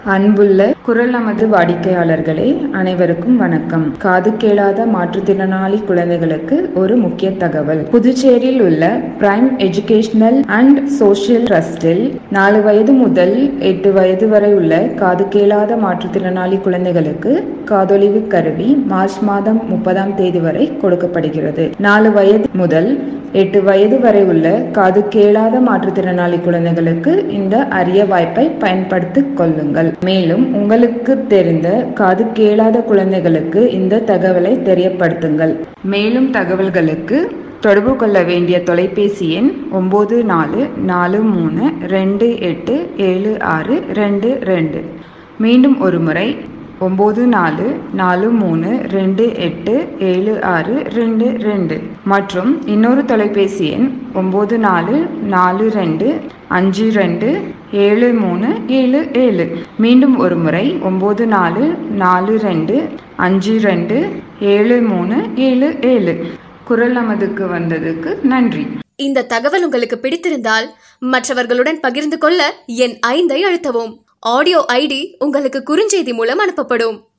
அன்புள்ள குரல் நமது வாடிக்கையாளர்களே அனைவருக்கும் வணக்கம் காது கேளாத மாற்றுத்திறனாளி குழந்தைகளுக்கு ஒரு முக்கிய தகவல் புதுச்சேரியில் உள்ள பிரைம் எஜுகேஷனல் அண்ட் சோஷியல் ட்ரஸ்டில் நாலு வயது முதல் எட்டு வயது வரை உள்ள காது கேளாத மாற்றுத்திறனாளி குழந்தைகளுக்கு காதொலிவு கருவி மார்ச் மாதம் முப்பதாம் தேதி வரை கொடுக்கப்படுகிறது நாலு வயது முதல் எட்டு வயது வரை உள்ள காது கேளாத மாற்றுத்திறனாளி குழந்தைகளுக்கு இந்த அரிய வாய்ப்பை பயன்படுத்திக் கொள்ளுங்கள் மேலும் உங்களுக்கு தெரிந்த காது கேளாத குழந்தைகளுக்கு இந்த தகவலை தெரியப்படுத்துங்கள் மேலும் தகவல்களுக்கு தொடர்பு கொள்ள வேண்டிய தொலைபேசி எண் ஒம்பது நாலு நாலு மூணு ரெண்டு எட்டு ஏழு ஆறு ரெண்டு ரெண்டு மீண்டும் ஒரு முறை ஒம்பது நாலு நாலு மூணு ரெண்டு எட்டு ஏழு ஆறு ரெண்டு ரெண்டு மற்றும் இன்னொரு தொலைபேசி எண் ஒம்பது நாலு நாலு ரெண்டு அஞ்சு ரெண்டு ஏழு மூணு ஏழு ஏழு மீண்டும் ஒரு முறை ஒம்பது நாலு நாலு ரெண்டு அஞ்சு ரெண்டு ஏழு மூணு ஏழு ஏழு குரல் நமதுக்கு வந்ததுக்கு நன்றி இந்த தகவல் உங்களுக்கு பிடித்திருந்தால் மற்றவர்களுடன் பகிர்ந்து கொள்ள என் ஐந்தை அழுத்தவும் ஆடியோ ஐடி உங்களுக்கு குறுஞ்செய்தி மூலம் அனுப்பப்படும்